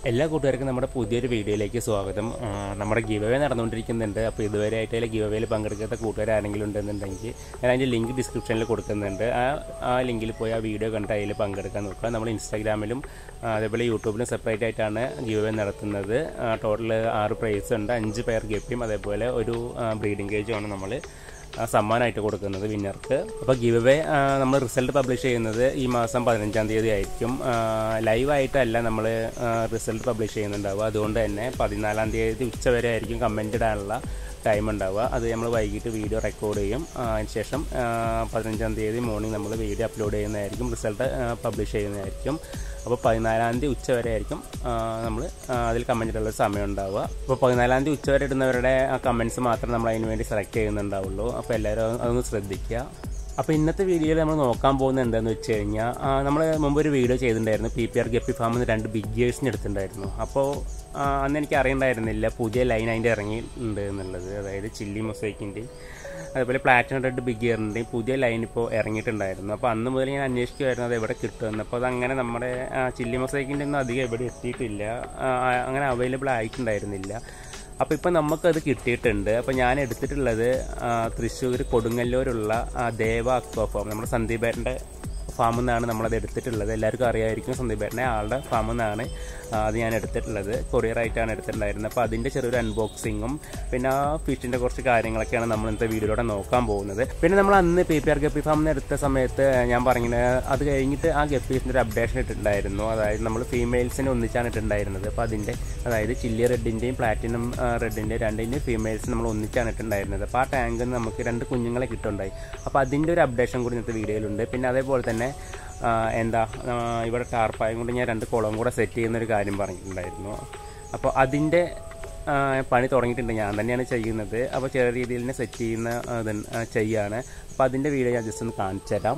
എല്ലാ കൂട്ടുകാർക്കും നമ്മുടെ പുതിയൊരു വീഡിയോയിലേക്ക് സ്വാഗതം ആ, നമ്മുടെ ഗിവ് അവേ നടന്നുകൊണ്ടിരിക്കുന്നുണ്ട് അപ്പോൾ ഇതുവരെ ആയിട്ട് അതിൽ ഗിവ് അവേയിൽ പങ്കെടുക്കാത്ത കൂട്ടുകാർ ആരെങ്കിലും ഉണ്ടെന്നുണ്ടെങ്കിൽ ഞാൻ അതിൻ്റെ ലിങ്ക് ഡിസ്ക്രിപ്ഷനിൽ കൊടുക്കുന്നുണ്ട് ആ ആ ലിങ്കിൽ പോയി ആ വീഡിയോ കണ്ട് അതിൽ പങ്കെടുക്കാൻ നോക്കുക നമ്മൾ ഇൻസ്റ്റാഗ്രാമിലും ആ, അതേപോലെ യൂട്യൂബിലും സെപ്പറേറ്റ് ആയിട്ടാണ് ഗിവ് അവേ നടത്തുന്നത് ടോട്ടൽ ആറ് പ്രൈസ് ഉണ്ട് അഞ്ച് പേർ ഗപ്പിയും അതേപോലെ ഒരു ബ്രീഡിംഗ് കേജുമാണ് നമ്മൾ ആ, സമ്മാനമായിട്ട് കൊടുക്കുന്നത് വിന്നർക്ക് അപ്പോൾ ഗിവ് അവേ നമ്മൾ റിസൾട്ട് പബ്ലിഷ് ചെയ്യുന്നത് ഈ മാസം പതിനഞ്ചാം തീയതി ആയിരിക്കും ലൈവായിട്ടല്ല നമ്മൾ റിസൾട്ട് പബ്ലിഷ് ചെയ്യുന്നുണ്ടാവുക അതുകൊണ്ട് തന്നെ പതിനാലാം തീയതി ഉച്ച വരെ ആയിരിക്കും കമൻറ്റ് ഇടാനുള്ള ടൈം ഉണ്ടാവുക അത് നമ്മൾ വൈകിട്ട് വീഡിയോ റെക്കോർഡ് ചെയ്യും ആ, അതിന് ശേഷം ആ, പതിനഞ്ചാം തീയതി മോർണിംഗ് നമ്മൾ വീഡിയോ അപ്ലോഡ് ചെയ്യുന്നതായിരിക്കും റിസൾട്ട് പബ്ലിഷ് ചെയ്യുന്നതായിരിക്കും അപ്പോൾ പതിനാലാം തീയതി ഉച്ച വരെ ആയിരിക്കും നമ്മൾ അതിൽ കമൻറ്റ് ഇടാനുള്ള സമയം ഉണ്ടാവുക അപ്പോൾ പതിനാലാം തീയതി ഉച്ച വരെ ഇടുന്നവരുടെ കമൻറ്റ്സ് മാത്രം നമ്മൾ അതിന് വേണ്ടി സെലക്ട് ചെയ്യുന്നുണ്ടാവുള്ളൂ അപ്പോൾ എല്ലാവരും അതൊന്ന് ശ്രദ്ധിക്കുക അപ്പോൾ ഇന്നത്തെ വീഡിയോയിൽ നമ്മൾ നോക്കാൻ പോകുന്നത് എന്താണെന്ന് വെച്ച് കഴിഞ്ഞാൽ നമ്മൾ മുമ്പ് ഒരു വീഡിയോ ചെയ്തിട്ടുണ്ടായിരുന്നു പി പി ആർ ഗപ്പി ഫാമിൽ നിന്ന് രണ്ട് ബിഗ് ഗേഴ്സിന് എടുത്തിട്ടുണ്ടായിരുന്നു അപ്പോൾ ആ, അന്ന് എനിക്ക് അറിയണ്ടായിരുന്നില്ല പുതിയ ലൈൻ അതിൻ്റെ ഇറങ്ങിയിട്ടുണ്ട് എന്നുള്ളത് അതായത് ചില്ലി മൊസൈക്കിൻ്റെയും അതേപോലെ പ്ലാറ്റിനം റെഡ് ബിഗ് ഗിയറിൻ്റെയും പുതിയ ലൈൻ ഇപ്പോൾ ഇറങ്ങിയിട്ടുണ്ടായിരുന്നു അപ്പോൾ അന്ന് മുതൽ ഞാൻ അന്വേഷിക്കുമായിരുന്നു അത് എവിടെ കിട്ടുമെന്ന് അപ്പോൾ അതങ്ങനെ നമ്മുടെ ആ, ചില്ലി മൊസൈക്കിൻ്റെ ഒന്നും അധികം എവിടെ എത്തിയിട്ടില്ല ആ, ആ, അങ്ങനെ അവൈലബിൾ ആയിട്ടുണ്ടായിരുന്നില്ല അപ്പോൾ ഇപ്പം നമുക്കത് കിട്ടിയിട്ടുണ്ട് അപ്പോൾ ഞാൻ എടുത്തിട്ടുള്ളത് ആ, തൃശ്ശൂർ കൊടുങ്ങല്ലൂരുള്ള ആ, ദേവ അക്വ ഫാം നമ്മുടെ സന്ദീപേട്ടൻ്റെ ഫാമിൽ നിന്നാണ് നമ്മളത് എടുത്തിട്ടുള്ളത് എല്ലാവർക്കും അറിയാമായിരിക്കും സന്ദീപേട്ടനെ ആളുടെ ഫാമിൽ നിന്നാണ് ആ, അത് ഞാൻ എടുത്തിട്ടുള്ളത് കൊറിയറായിട്ടാണ് എടുത്തിട്ടുണ്ടായിരുന്നത് അപ്പോൾ അതിൻ്റെ ചെറിയൊരു അൺബോക്സിങ്ങും പിന്നെ ആ ഫിഷിൻ്റെ കുറച്ച് കാര്യങ്ങളൊക്കെയാണ് നമ്മൾ ഇന്നത്തെ വീഡിയോയിലൂടെ നോക്കാൻ പോകുന്നത് പിന്നെ നമ്മൾ അന്ന് പി പി ആർ ഗപ്പി ഫാമിൽ നിന്ന് എടുത്ത സമയത്ത് ഞാൻ പറഞ്ഞത് അത് കഴിഞ്ഞിട്ട് ആ ഗപ്പീസിൻ്റെ ഒരു അപ്ഡേഷൻ ഇട്ടിട്ടുണ്ടായിരുന്നു അതായത് നമ്മൾ ഫീമെയിൽസിനെ ഒന്നിച്ചാണ് ഇട്ടിട്ടുണ്ടായിരുന്നത് അപ്പോൾ അതിൻ്റെ അതായത് ചില്ലി റെഡിൻ്റെയും പ്ലാറ്റിനം റെഡിൻ്റെയും രണ്ടിൻ്റെയും ഫീമെയിൽസ് നമ്മൾ ഒന്നിച്ചാണ് ഇട്ടിട്ടുണ്ടായിരുന്നത് അപ്പോൾ ആ ടാങ്കിൽ നിന്ന് നമുക്ക് രണ്ട് കുഞ്ഞുങ്ങളെ കിട്ടുണ്ടായി അപ്പോൾ അതിൻ്റെ ഒരു അപ്ഡേഷൻ കൂടി ഇന്നത്തെ വീഡിയോയിലുണ്ട് പിന്നെ അതേപോലെ തന്നെ ആ, എന്താ ആ, ഇവിടെ ടാർപ്പായും കൊണ്ട് ഞാൻ രണ്ട് കുളം കൂടെ സെറ്റ് ചെയ്യുന്നൊരു കാര്യം പറഞ്ഞിട്ടുണ്ടായിരുന്നു അപ്പോൾ അതിൻ്റെ ആ, പണി തുടങ്ങിയിട്ടുണ്ട് ഞാൻ തന്നെയാണ് ചെയ്യുന്നത് അപ്പോൾ ചെറിയ രീതിയിൽ തന്നെ സെറ്റ് ചെയ്യുന്ന ഇത് ആ, ചെയ്യാണ് അപ്പോൾ അതിൻ്റെ വീഡിയോ ഞാൻ ജസ്റ്റ് ഒന്ന് കാണിച്ചു തരാം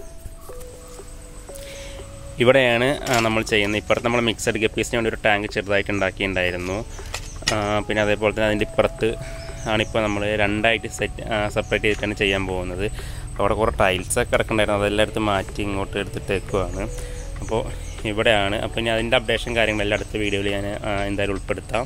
ഇവിടെയാണ് ആ, നമ്മൾ ചെയ്യുന്നത് ഇപ്പുറത്ത് നമ്മൾ മിക്സഡ് ഗപ്പീസിന് വേണ്ടി ഒരു ടാങ്ക് ചെറുതായിട്ട് ഉണ്ടാക്കിയിട്ടുണ്ടായിരുന്നു ആ, പിന്നെ അതേപോലെ തന്നെ അതിൻ്റെ ഇപ്പുറത്ത് ആണിപ്പോൾ നമ്മൾ രണ്ടായിട്ട് സെറ്റ് സെപ്പറേറ്റ് ചെയ്തിട്ടാണ് ചെയ്യാൻ പോകുന്നത് അവിടെ കുറേ ടൈൽസൊക്കെ കിടക്കുന്നുണ്ടായിരുന്നു അതെല്ലാം എടുത്ത് മാറ്റി ഇങ്ങോട്ട് എടുത്തിട്ടേക്കുവാണ് അപ്പോൾ ഇവിടെയാണ് അപ്പോൾ ഇനി അതിൻ്റെ അപ്ഡേഷൻ കാര്യങ്ങളെല്ലാം അടുത്ത വീഡിയോയിൽ ഞാൻ ആ, എന്തായാലും ഉൾപ്പെടുത്താം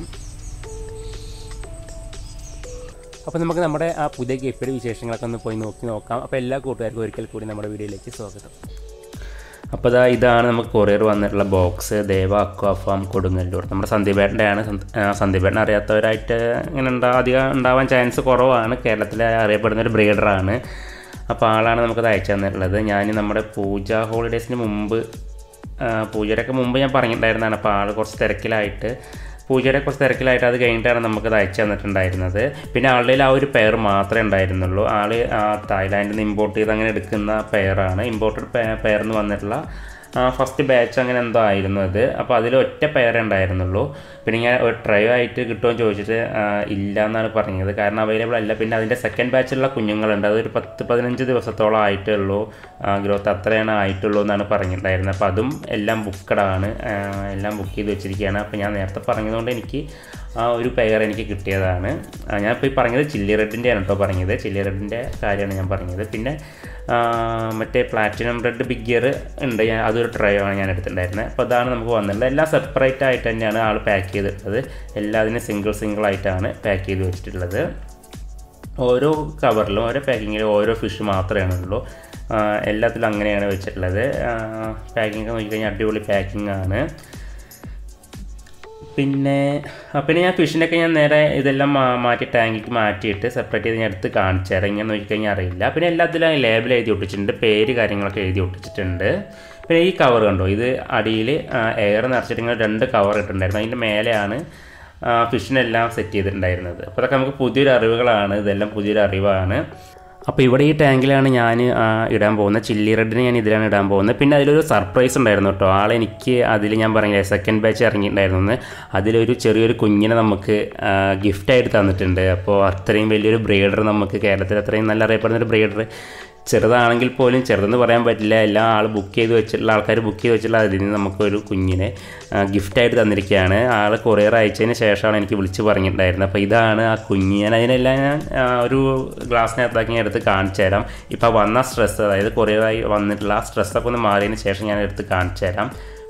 അപ്പോൾ നമുക്ക് നമ്മുടെ ആ പുതിയ ഗപ്പിയുടെ വിശേഷങ്ങളൊക്കെ ഒന്ന് പോയി നോക്കി നോക്കാം അപ്പോൾ എല്ലാ കൂട്ടുകാർക്കും ഒരിക്കൽ കൂടി നമ്മുടെ വീഡിയോയിലേക്ക് സ്വാഗതം അപ്പോൾ ഇതാ ഇതാണ് നമുക്ക് കൊറിയർ വന്നിട്ടുള്ള box Deva aqua farm Kodungallur നമ്മുടെ സന്ദീപേട്ടൻ്റെ ആണ് സന്ദീപേട്ടൻ അറിയാത്തവരായിട്ട് ഇങ്ങനെ ഉണ്ടാ അധികം ഉണ്ടാവാൻ ചാൻസ് കുറവാണ് കേരളത്തിലെ അറിയപ്പെടുന്ന ഒരു ബ്രീഡറാണ് അപ്പോൾ ആളാണ് നമുക്കത് അയച്ചു തന്നിട്ടുള്ളത് ഞാൻ നമ്മുടെ പൂജ ഹോളിഡേയ്സിന് മുമ്പ് ആ, പൂജയുടെയൊക്കെ മുമ്പ് ഞാൻ പറഞ്ഞിട്ടുണ്ടായിരുന്നതാണ് അപ്പോൾ ആൾ കുറച്ച് തിരക്കിലായിട്ട് പൂജയുടെ കുറച്ച് തിരക്കിലായിട്ട് അത് കഴിഞ്ഞിട്ടാണ് നമുക്കത് അയച്ചു തന്നിട്ടുണ്ടായിരുന്നത് പിന്നെ ആളുടെ ആ ഒരു പെയർ മാത്രമേ ഉണ്ടായിരുന്നുള്ളൂ ആൾ തായ്ലാൻഡിൽ നിന്ന് ഇമ്പോർട്ട് ചെയ്ത് അങ്ങനെ എടുക്കുന്ന പെയറാണ് ഇമ്പോർട്ടഡ് പെയർ എന്ന് വന്നിട്ടുള്ള ഫസ്റ്റ് ബാച്ച് അങ്ങനെ എന്തോ ആയിരുന്നു അത് അപ്പോൾ അതിൽ ഒറ്റ പെയറേ ഉണ്ടായിരുന്നുള്ളൂ പിന്നെ ഞാൻ ഒരു ട്രൈ ആയിട്ട് കിട്ടുമോ എന്ന് ചോദിച്ചിട്ട് ആ, ഇല്ല എന്നാണ് പറഞ്ഞത് കാരണം അവൈലബിൾ അല്ല പിന്നെ അതിൻ്റെ സെക്കൻഡ് ബാച്ചിലുള്ള കുഞ്ഞുങ്ങളുണ്ട് അതൊരു പത്ത് പതിനഞ്ച് ദിവസത്തോളം ആയിട്ടേ ഉള്ളൂ ഗ്രോത്ത് അത്രയാണ് ആയിട്ടുള്ളൂ എന്നാണ് പറഞ്ഞിട്ടുണ്ടായിരുന്നത് അപ്പോൾ അതും എല്ലാം ബുക്കഡാണ് എല്ലാം ബുക്ക് ചെയ്ത് വെച്ചിരിക്കുകയാണ് അപ്പോൾ ഞാൻ നേരത്തെ പറഞ്ഞതുകൊണ്ട് എനിക്ക് ആ ഒരു പെയർ എനിക്ക് കിട്ടിയതാണ് ആ, ഞാനിപ്പോൾ ഈ പറഞ്ഞത് ചില്ലി റെഡിൻ്റെ ആണ് കേട്ടോ പറഞ്ഞത് ചില്ലി റെഡിൻ്റെ കാര്യമാണ് ഞാൻ പറഞ്ഞത് പിന്നെ ആ, മറ്റേ പ്ലാറ്റിനം റെഡ് ബിഗ് ഗിയർ ഉണ്ട് ഞാൻ അതൊരു ട്രൈ ആണ് ഞാൻ എടുത്തിട്ടുണ്ടായിരുന്നത് അപ്പോൾ അതാണ് നമുക്ക് വന്നിട്ടുള്ളത് എല്ലാം സെപ്പറേറ്റ് ആയിട്ട് തന്നെയാണ് ആൾ പാക്ക് ചെയ്തിട്ടുള്ളത് എല്ലാത്തിനും സിംഗിൾ സിംഗിൾ ആയിട്ടാണ് പാക്ക് ചെയ്ത് വെച്ചിട്ടുള്ളത് ഓരോ കവറിലും ഓരോ പാക്കിങ്ങിലും ഓരോ ഫിഷ് മാത്രമേ ഉള്ളൂ ആ, എല്ലാത്തിലും അങ്ങനെയാണ് വെച്ചിട്ടുള്ളത് പാക്കിംഗ് നോക്കിക്കഴിഞ്ഞാൽ അടിപൊളി പാക്കിംഗ് ആണ് പിന്നെ ആ, പിന്നെ ഞാൻ ഫിഷിനൊക്കെ ഞാൻ നേരെ ഇതെല്ലാം മാ- മാറ്റി ടാങ്കിക്ക് മാറ്റിയിട്ട് സെപ്പറേറ്റ് ചെയ്ത് ഞാൻ എടുത്ത് കാണിച്ചു തരാം ഇങ്ങനെ നോക്കിക്കഴിഞ്ഞാൽ അറിയില്ല പിന്നെ എല്ലാത്തിലും ലേബിൾ എഴുതി ഒട്ടിച്ചിട്ടുണ്ട് പേര് കാര്യങ്ങളൊക്കെ എഴുതി ഒട്ടിച്ചിട്ടുണ്ട് പിന്നെ ഈ കവർ കണ്ടോ ഇത് അടിയിൽ എയർ നിറച്ചിട്ട് ഇങ്ങനെ രണ്ട് കവർ ഇട്ടിട്ടുണ്ടായിരുന്നു അതിൻ്റെ മേലെയാണ് ആ, ഫിഷിനെല്ലാം സെറ്റ് ചെയ്തിട്ടുണ്ടായിരുന്നത് അപ്പോൾ അതൊക്കെ നമുക്ക് പുതിയൊരു അറിവുകളാണ് ഇതെല്ലാം പുതിയൊരു അറിവാണ് അപ്പോൾ ഇവിടെ ഈ ടാങ്കിലാണ് ഞാൻ ആ, ഇടാൻ പോകുന്നത് ചില്ലി റെഡിന് ഞാൻ ഇതിലാണ് ഇടാൻ പോകുന്നത് പിന്നെ അതിലൊരു സർപ്രൈസ് ഉണ്ടായിരുന്നു കേട്ടോ ആളെനിക്ക് അതിൽ ഞാൻ പറഞ്ഞില്ലേ സെക്കൻഡ് ബാച്ച് ഇറങ്ങിയിട്ടുണ്ടായിരുന്നു എന്ന് അതിലൊരു ചെറിയൊരു കുഞ്ഞിനെ നമുക്ക് ഗിഫ്റ്റായിട്ട് തന്നിട്ടുണ്ട് അപ്പോൾ അത്രയും വലിയൊരു ബ്രീഡർ നമുക്ക് കേരളത്തിൽ അത്രയും നല്ല അറിയപ്പെടുന്ന ഒരു ബ്രീഡർ ചെറുതാണെങ്കിൽ പോലും ചെറുതെന്ന് പറയാൻ പറ്റില്ല എല്ലാ ആൾ ബുക്ക് ചെയ്ത് വെച്ചിട്ടുള്ള ആൾക്കാർ ബുക്ക് ചെയ്ത് വെച്ചിട്ടുള്ള അതിൽ നിന്ന് നമുക്കൊരു കുഞ്ഞിനെ ആ, ഗിഫ്റ്റായിട്ട് തന്നിരിക്കുകയാണ് ആൾ കൊറിയർ അയച്ചതിന് ശേഷമാണ് എനിക്ക് വിളിച്ച് പറഞ്ഞിട്ടുണ്ടായിരുന്നത് അപ്പോൾ ഇതാണ് ആ കുഞ്ഞ് ഞാൻ അതിനെല്ലാം ഞാൻ ആ, ഒരു ഗ്ലാസ്സിനകത്താക്കി ഞാൻ എടുത്ത് കാണിച്ചു തരാം ഇപ്പോൾ വന്ന സ്ട്രെസ് അതായത് കൊറിയറായി വന്നിട്ടുള്ള ആ സ്ട്രെസ്സൊക്കെ ഒന്ന് മാറിയതിന് ശേഷം ഞാൻ എടുത്ത് കാണിച്ചു തരാം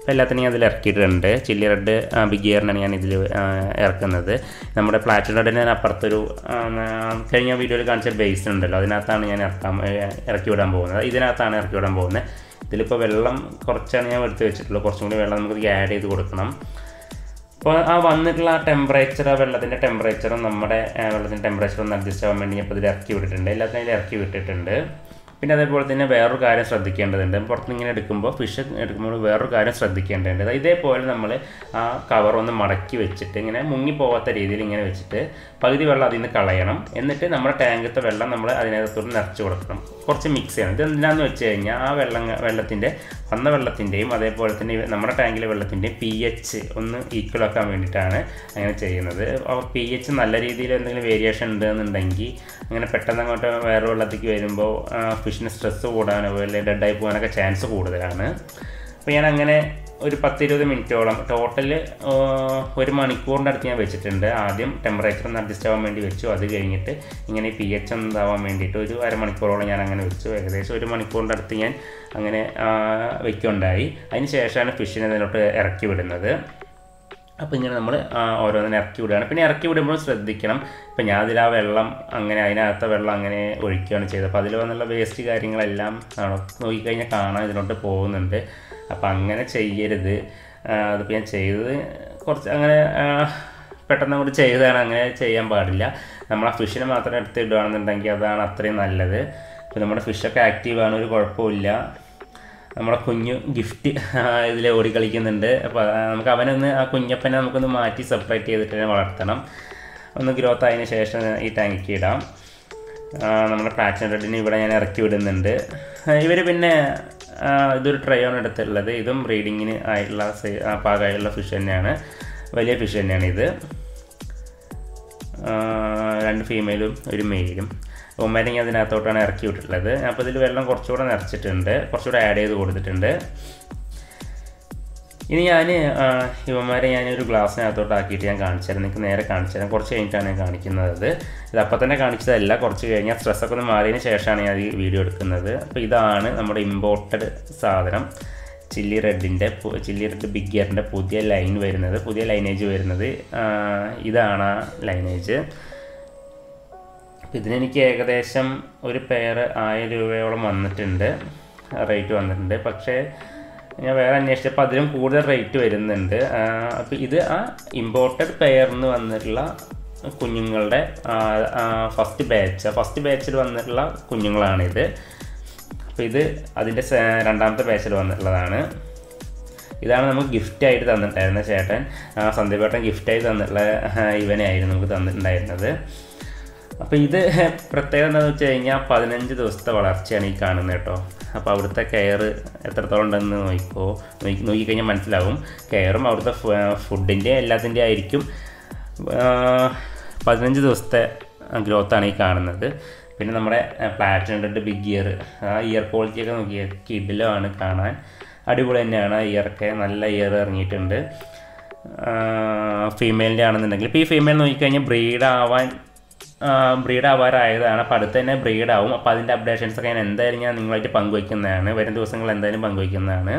അപ്പോൾ എല്ലാത്തിനും ഞാൻ അതിൽ ഇറക്കിയിട്ടുണ്ട് ചില്ലി റെഡ് ബിഗ് ഇയറിനാണ് ഞാൻ ഇതിൽ ഇറക്കുന്നത് നമ്മുടെ പ്ലാറ്റിനം റെഡിന് അപ്പുറത്തൊരു ആ, ന- കഴിഞ്ഞ വീഡിയോയിൽ കാണിച്ച ബേസ് ഉണ്ടല്ലോ അതിനകത്താണ് ഞാൻ ഇറക്കാൻ ഏ, ഇറക്കി വിടാൻ പോകുന്നത് ഇതിനകത്താണ് ഇറക്കി വിടാൻ പോകുന്നത് ഇതിലിപ്പോൾ വെള്ളം കുറച്ചാണ് ഞാൻ എടുത്ത് വെച്ചിട്ടുള്ളൂ കുറച്ചും കൂടി വെള്ളം നമുക്ക് ആഡ് ചെയ്ത് കൊടുക്കണം അപ്പോൾ ആ വന്നിട്ടുള്ള ആ ടെമ്പറേച്ചർ ആ വെള്ളത്തിൻ്റെ ടെമ്പറേച്ചറും നമ്മുടെ ആ, വെള്ളത്തിൻ്റെ ടെമ്പറേച്ചർ ഒന്ന് അഡ്ജസ്റ്റ് ആവാൻ വേണ്ടി ഞാൻ ഇപ്പോൾ ഇതിൽ ഇറക്കി വിട്ടിട്ടുണ്ട് എല്ലാത്തിനും ഇതിൽ ഇറക്കി വിട്ടിട്ടുണ്ട് പിന്നെ അതേപോലെ തന്നെ വേറൊരു കാര്യം ശ്രദ്ധിക്കേണ്ടതുണ്ട് പുറത്തുനിന്ന് ഇങ്ങനെ എടുക്കുമ്പോൾ ഫിഷ് എടുക്കുമ്പോൾ വേറൊരു കാര്യം ശ്രദ്ധിക്കേണ്ടതുണ്ട് അതായത് ഇതേപോലെ നമ്മൾ ആ കവർ ഒന്ന് മടക്കി വെച്ചിട്ട് ഇങ്ങനെ മുങ്ങി പോകാത്ത രീതിയിൽ ഇങ്ങനെ വെച്ചിട്ട് പകുതി വെള്ളം അതിൽ നിന്ന് കളയണം എന്നിട്ട് നമ്മുടെ ടാങ്കത്തെ വെള്ളം നമ്മൾ അതിനകത്തോട്ട് നിറച്ച് കൊടുക്കണം കുറച്ച് മിക്സ് ചെയ്യണം ഇത് എന്തിനാന്ന് വെച്ച് കഴിഞ്ഞാൽ ആ വെള്ളം വെള്ളത്തിൻ്റെ വന്ന വെള്ളത്തിൻ്റെയും അതേപോലെ തന്നെ ഈ നമ്മുടെ ടാങ്കിലെ വെള്ളത്തിൻ്റെയും പി എച്ച് ഒന്ന് ഈക്വൽ ആക്കാൻ വേണ്ടിയിട്ടാണ് അങ്ങനെ ചെയ്യുന്നത് അപ്പോൾ പി എച്ച് നല്ല രീതിയിൽ എന്തെങ്കിലും വേരിയേഷൻ ഉണ്ടെന്നുണ്ടെങ്കിൽ അങ്ങനെ പെട്ടെന്ന് അങ്ങോട്ട് വേറെ വെള്ളത്തേക്ക് വരുമ്പോൾ ഫിഷിന് സ്ട്രെസ്സ് കൂടാനോ അല്ലെങ്കിൽ ഡെഡായി പോകാനൊക്കെ ചാൻസ് കൂടുതലാണ് അപ്പോൾ ഞാൻ അങ്ങനെ ഒരു പത്തിരുപത് മിനിറ്റോളം ടോട്ടൽ ഒരു മണിക്കൂറിൻ്റെ അടുത്ത് ഞാൻ വെച്ചിട്ടുണ്ട് ആദ്യം ടെമ്പറേച്ചർ ഒന്ന് അഡ്ജസ്റ്റ് ആവാൻ വേണ്ടി വെച്ചു അത് കഴിഞ്ഞിട്ട് ഇങ്ങനെ പി എച്ച് ഒന്ന് ഇതാവാൻ വേണ്ടിയിട്ട് ഒരു അരമണിക്കൂറോളം ഞാൻ അങ്ങനെ വെച്ചു ഏകദേശം ഒരു മണിക്കൂറിൻ്റെ അടുത്ത് ഞാൻ അങ്ങനെ ആ, വെക്കുകയുണ്ടായി അതിന് ശേഷമാണ് ഫിഷിനെ ഇതിലോട്ട് ഇറക്കി വിടുന്നത് അപ്പോൾ ഇങ്ങനെ നമ്മൾ ഓരോന്നിനെ ഇറക്കി വിടുകയാണ് പിന്നെ ഇറക്കി വിടുമ്പോൾ ശ്രദ്ധിക്കണം ഇപ്പം ഞാൻ അതിൽ ആ വെള്ളം അങ്ങനെ അതിനകത്തെ വെള്ളം അങ്ങനെ ഒഴിക്കുകയാണ് ചെയ്തത് അപ്പോൾ അതിൽ വന്നുള്ള വേസ്റ്റ് കാര്യങ്ങളെല്ലാം ആണ് നോക്കിക്കഴിഞ്ഞാൽ കാണാൻ ഇതിലോട്ട് പോകുന്നുണ്ട് അപ്പോൾ അങ്ങനെ ചെയ്യരുത് ആ, അതിപ്പോൾ ഞാൻ ചെയ്തത് കുറച്ച് അങ്ങനെ ആ, പെട്ടെന്ന് അങ്ങോട്ട് ചെയ്തതാണ് അങ്ങനെ ചെയ്യാൻ പാടില്ല നമ്മൾ ആ ഫിഷിനെ മാത്രം എടുത്ത് ഇടുകയാണെന്നുണ്ടെങ്കിൽ അതാണ് അത്രയും നല്ലത് ഇപ്പോൾ നമ്മുടെ ഫിഷൊക്കെ ആക്റ്റീവാണ് ഒരു കുഴപ്പമില്ല നമ്മുടെ കുഞ്ഞു ഗിഫ്റ്റ് ഇതിൽ ഓടി കളിക്കുന്നുണ്ട് അപ്പോൾ നമുക്ക് അവനൊന്ന് ആ കുഞ്ഞപ്പനെ നമുക്കൊന്ന് മാറ്റി സെപ്പറേറ്റ് ചെയ്തിട്ട് തന്നെ വളർത്തണം ഒന്ന് ഗ്രോത്ത് ആയതിനു ശേഷം ഈ ടാങ്കിക്ക് ഇടാം ആ, നമ്മുടെ പാഷൻ റെഡിന് ഇവിടെ ഞാൻ ഇറക്കി വിടുന്നുണ്ട് ഇവർ പിന്നെ ആ, ഇതൊരു ട്രയോൺ എടുത്തിട്ടുള്ളത് ഇതും ബ്രീഡിങ്ങിന് ആയിട്ടുള്ള സൈ- ആ, പാകമായിട്ടുള്ള ഫിഷ് തന്നെയാണ് വലിയ ഫിഷ് തന്നെയാണ് ഇത് ആ, രണ്ട് ഫീമെയിലും ഒരു മെയിലും ഉമ്മേനെ ഞാൻ അതിനകത്തോട്ടാണ് ഇറക്കി വിട്ടിട്ടുള്ളത് അപ്പോൾ ഇതിൽ വെള്ളം കുറച്ചുകൂടെ നിറച്ചിട്ടുണ്ട് കുറച്ചുകൂടെ ആഡ് ചെയ്ത് കൊടുത്തിട്ടുണ്ട് ഇനി ഞാൻ ഇവന്മാരെ ഞാൻ ഒരു ഗ്ലാസ്സിനകത്തോട്ട് ആക്കിയിട്ട് ഞാൻ കാണിച്ചു തരാം നിങ്ങൾക്ക് നേരെ കാണിച്ചു തരാം കുറച്ച് കഴിഞ്ഞിട്ടാണ് ഞാൻ കാണിക്കുന്നത് അത് ഇത് അപ്പം തന്നെ കാണിച്ചതല്ല കുറച്ച് കഴിഞ്ഞാൽ സ്ട്രെസ്സൊക്കെ ഒന്ന് മാറിയതിന് ശേഷമാണ് ഞാൻ ഈ വീഡിയോ എടുക്കുന്നത് അപ്പോൾ ഇതാണ് നമ്മുടെ ഇമ്പോർട്ടഡ് സാധനം ചില്ലി റെഡിൻ്റെ ചില്ലി റെഡ് ബിഗ് ഇയറിൻ്റെ പുതിയ ലൈൻ വരുന്നത് പുതിയ ലൈനേജ് വരുന്നത് ആ, ഇതാണ് ആ ലൈനേജ് അപ്പോൾ ഇതിനെനിക്ക് ഏകദേശം ഒരു പെയർ ആയിരം രൂപയോളം വന്നിട്ടുണ്ട് റേറ്റ് വന്നിട്ടുണ്ട് പക്ഷേ ഞാൻ വേറെ അന്വേഷിച്ചപ്പോൾ അതിലും കൂടുതൽ റേറ്റ് വരുന്നുണ്ട് അപ്പോൾ ഇത് ആ ഇമ്പോർട്ടഡ് പെയറിന് വന്നിട്ടുള്ള കുഞ്ഞുങ്ങളുടെ ഫസ്റ്റ് ബാച്ച് ഫസ്റ്റ് ബാച്ചിൽ വന്നിട്ടുള്ള കുഞ്ഞുങ്ങളാണിത് അപ്പോൾ ഇത് അതിൻ്റെ സെ- രണ്ടാമത്തെ ബാച്ചിൽ വന്നിട്ടുള്ളതാണ് ഇതാണ് നമുക്ക് ഗിഫ്റ്റായിട്ട് തന്നിട്ടുണ്ടായിരുന്ന ചേട്ടൻ ആ, സന്ദീപേട്ടൻ ഗിഫ്റ്റായി തന്നിട്ടുള്ള ആ, ഇവനായിരുന്നു നമുക്ക് തന്നിട്ടുണ്ടായിരുന്നത് അപ്പോൾ ഇത് പ്രത്യേകത എന്താണെന്ന് വെച്ച് കഴിഞ്ഞാൽ പതിനഞ്ച് ദിവസത്തെ വളർച്ചയാണ് ഈ കാണുന്നത് കേട്ടോ അപ്പോൾ അവിടുത്തെ കെയർ എത്രത്തോളം ഉണ്ടെന്ന് നോക്കിക്കോ നോക്കി നോക്കിക്കഴിഞ്ഞാൽ മനസ്സിലാവും കെയറും അവിടുത്തെ ഫുഡിൻ്റെ എല്ലാത്തിൻ്റെ ആയിരിക്കും ആ, പതിനഞ്ച് ദിവസത്തെ ഗ്രോത്താണ് ഈ കാണുന്നത് പിന്നെ നമ്മുടെ പ്ലാറ്റിനം ബിഗ് ഇയർ ആ ഇയർ ക്വാളിറ്റിയൊക്കെ നോക്കിയാൽ കിഡിലാണ് കാണാൻ അടിപൊളി തന്നെയാണ് ആ ഇയറൊക്കെ നല്ല ഇയർ ഇറങ്ങിയിട്ടുണ്ട് ഫീമെയിലിൻ്റെ ആണെന്നുണ്ടെങ്കിൽ ഇപ്പോൾ ഈ ഫീമെയിൽ നോക്കിക്കഴിഞ്ഞാൽ ബ്രീഡ് ആവാൻ ബ്രീഡ് ആവാറായതാണ് അപ്പോൾ അടുത്ത് തന്നെ ബ്രീഡ് ആവും അപ്പോൾ അതിൻ്റെ അപ്ഡേഷൻസ് ഒക്കെ ഞാൻ എന്തായാലും ഞാൻ നിങ്ങളായിട്ട് പങ്കുവയ്ക്കുന്നതാണ് വരും ദിവസങ്ങൾ എന്തായാലും പങ്കുവയ്ക്കുന്നതാണ്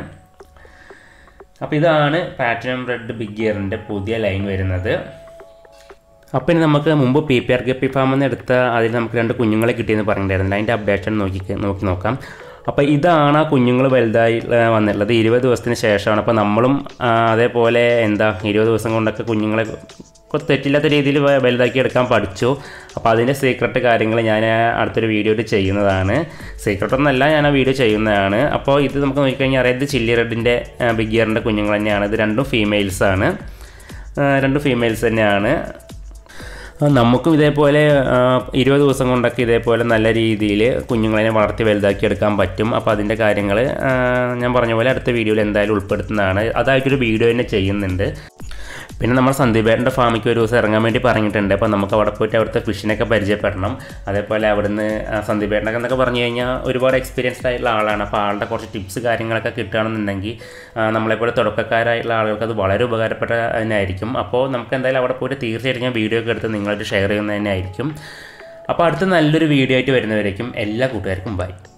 അപ്പോൾ ഇതാണ് പാറ്റിനം റെഡ് ബിഗ് ഇയറിൻ്റെ പുതിയ ലൈൻ വരുന്നത് അപ്പോൾ ഇനി നമുക്ക് മുമ്പ് പി പി ആർ ഗപ്പി ഫാമിൽ നിന്ന് എടുത്ത അതിൽ നമുക്ക് രണ്ട് കുഞ്ഞുങ്ങളെ കിട്ടിയെന്ന് പറഞ്ഞിട്ടുണ്ടായിരുന്നു അതിൻ്റെ അപ്ഡേഷൻ നോക്കി നോക്കി നോക്കാം അപ്പോൾ ഇതാണ് ആ കുഞ്ഞുങ്ങൾ വലുതായി ആ, വന്നിട്ടുള്ളത് ഇരുപത് ദിവസത്തിന് ശേഷമാണ് അപ്പോൾ നമ്മളും ആ, അതേപോലെ എന്താ ഇരുപത് ദിവസം കൊണ്ടൊക്കെ കുഞ്ഞുങ്ങളെ കൊ- തെറ്റില്ലാത്ത രീതിയിൽ വ- വലുതാക്കി എടുക്കാൻ പഠിച്ചു അപ്പോൾ അതിൻ്റെ സീക്രട്ട് കാര്യങ്ങൾ ഞാൻ അടുത്തൊരു വീഡിയോയിൽ ചെയ്യുന്നതാണ് സീക്രട്ട് ഒന്നല്ല ഞാൻ ആ വീഡിയോ ചെയ്യുന്നതാണ് അപ്പോൾ ഇത് നമുക്ക് നോക്കിക്കഴിഞ്ഞാൽ അറിയാം ഇത് ചില്ലി റെഡിൻ്റെ ബിഗ് ഇയറിൻ്റെ കുഞ്ഞുങ്ങൾ തന്നെയാണ് ഇത് രണ്ടും ഫീമെയിൽസാണ് രണ്ടും ഫീമെയിൽസ് തന്നെയാണ് ആ, നമുക്കും ഇതേപോലെ ആ, ഇരുപത് ദിവസം കൊണ്ടൊക്കെ ഇതേപോലെ നല്ല രീതിയിൽ കുഞ്ഞുങ്ങളെ വളർത്തി വലുതാക്കി എടുക്കാൻ പറ്റും അപ്പോൾ അതിൻ്റെ കാര്യങ്ങൾ ഞാൻ പറഞ്ഞ പോലെ അടുത്ത വീഡിയോയിൽ എന്തായാലും ഉൾപ്പെടുത്തുന്നതാണ് അതായിട്ടൊരു വീഡിയോ തന്നെ ചെയ്യുന്നുണ്ട് പിന്നെ നമ്മൾ സന്ദീപേട്ടൻ്റെ ഫാമിക്ക് ഒരു ദിവസം ഇറങ്ങാൻ വേണ്ടി പറഞ്ഞിട്ടുണ്ട് അപ്പോൾ നമുക്ക് അവിടെ പോയിട്ട് അവിടുത്തെ ഫിഷിനൊക്കെ പരിചയപ്പെടണം അതേപോലെ അവിടുന്ന് ആ, സന്ദീപേട്ടനൊക്കെ എന്നൊക്കെ പറഞ്ഞു കഴിഞ്ഞാൽ ഒരുപാട് എക്സ്പീരിയൻസ്ഡ് ആയിട്ടുള്ള ആളാണ് അപ്പോൾ ആളുടെ കുറച്ച് ടിപ്സ് കാര്യങ്ങളൊക്കെ കിട്ടുകയാണെന്നുണ്ടെങ്കിൽ ആ, നമ്മളെപ്പോലെ തുടക്കക്കാരായിട്ടുള്ള ആളുകൾക്ക് അത് വളരെ ഉപകാരപ്പെട്ട തന്നെയായിരിക്കും അപ്പോൾ നമുക്ക് എന്തായാലും അവിടെ പോയിട്ട് തീർച്ചയായിട്ടും ഞാൻ വീഡിയോ ഒക്കെ എടുത്ത് നിങ്ങളായിട്ട് ഷെയർ ചെയ്യുന്നത് തന്നെയായിരിക്കും അപ്പോൾ അടുത്ത നല്ലൊരു വീഡിയോ ആയിട്ട് വരുന്നവരേക്കും എല്ലാ കൂട്ടുകാർക്കും ബൈ